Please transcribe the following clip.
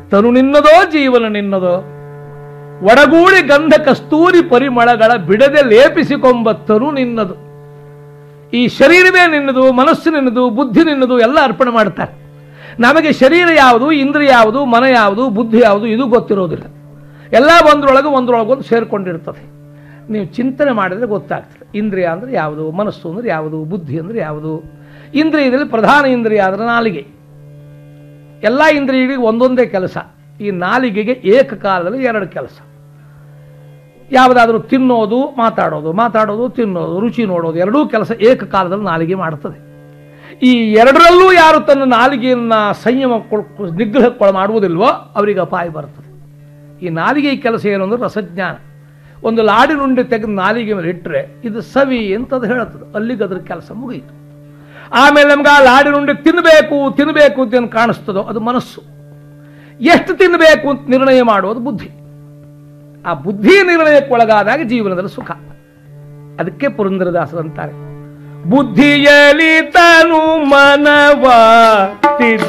ತನು ನಿನ್ನದೋ ಜೀವನ ನಿನ್ನದೋ ಒಡಗೂಡಿ ಗಂಧ ಕಸ್ತೂರಿ ಪರಿಮಳಗಳ ಬಿಡದೆ ಲೇಪಿಸಿಕೊಂಬ ತನು ನಿನ್ನದು ಈ ಶರೀರವೇ ನಿನ್ನದು ಮನಸ್ಸು ನಿನ್ನದು ಬುದ್ಧಿ ನಿನ್ನದು ಎಲ್ಲ ಅರ್ಪಣೆ ಮಾಡ್ತಾರೆ ನಮಗೆ ಶರೀರ ಯಾವುದು ಇಂದ್ರಿಯ ಯಾವುದು ಮನ ಯಾವುದು ಬುದ್ಧಿ ಯಾವುದು ಇದು ಗೊತ್ತಿರೋದಿಲ್ಲ ಎಲ್ಲ ಒಂದರೊಳಗೆ ಒಂದರೊಳಗೆ ಒಂದು ಸೇರಿಕೊಂಡಿರ್ತದೆ ನೀವು ಚಿಂತನೆ ಮಾಡಿದರೆ ಗೊತ್ತಾಗ್ತದೆ ಇಂದ್ರಿಯ ಅಂದರೆ ಯಾವುದು ಮನಸ್ಸು ಅಂದರೆ ಯಾವುದು ಬುದ್ಧಿ ಅಂದರೆ ಯಾವುದು ಇಂದ್ರಿಯದಲ್ಲಿ ಪ್ರಧಾನ ಇಂದ್ರಿಯ ಆದರೆ ನಾಲಿಗೆ ಎಲ್ಲ ಇಂದ್ರಿಯಗಳಿಗೆ ಒಂದೊಂದೇ ಕೆಲಸ ಈ ನಾಲಿಗೆಗೆ ಏಕಕಾಲದಲ್ಲಿ ಎರಡು ಕೆಲಸ ಯಾವುದಾದ್ರೂ ತಿನ್ನೋದು ಮಾತಾಡೋದು ಮಾತಾಡೋದು ತಿನ್ನೋದು ರುಚಿ ನೋಡೋದು ಎರಡೂ ಕೆಲಸ ಏಕಕಾಲದಲ್ಲಿ ನಾಲಿಗೆ ಮಾಡುತ್ತದೆ ಈ ಎರಡರಲ್ಲೂ ಯಾರು ತನ್ನ ನಾಲಿಗೆಯನ್ನ ಸಂಯಮ ಕೊಳ್- ನಿಗ್ರಹಕ್ಕೊಳ ಮಾಡುವುದಿಲ್ವೋ ಅವರಿಗೆ ಅಪಾಯ ಬರ್ತದೆ ಈ ನಾಲಿಗೆ ಕೆಲಸ ಏನು ಅಂದ್ರೆ ರಸಜ್ಞಾನ ಒಂದು ಲಾಡಿನುಂಡೆ ತೆಗೆದು ನಾಲಿಗೆ ಮೇಲೆ ಇಟ್ಟರೆ ಇದು ಸವಿ ಅಂತ ಅದು ಹೇಳುತ್ತದೆ ಅಲ್ಲಿಗೆ ಅದ್ರ ಕೆಲಸ ಮುಗಿಯಿತು ಆಮೇಲೆ ನಮ್ಗೆ ಆ ಲಾಡಿನುಂಡೆ ತಿನ್ನಬೇಕು ತಿನ್ನಬೇಕು ಅಂತ ಏನು ಕಾಣಿಸ್ತದೋ ಅದು ಮನಸ್ಸು ಎಷ್ಟು ತಿನ್ನಬೇಕು ಅಂತ ನಿರ್ಣಯ ಮಾಡೋದು ಬುದ್ಧಿ ಆ ಬುದ್ಧಿ ನಿರ್ಣಯಕ್ಕೊಳಗಾದಾಗ ಜೀವನದಲ್ಲಿ ಸುಖ ಅದಕ್ಕೆ ಪುರಂದರದಾಸರು ಅಂತಾರೆ ಬುದ್ಧಿಯಲಿ ತನು ಮನವ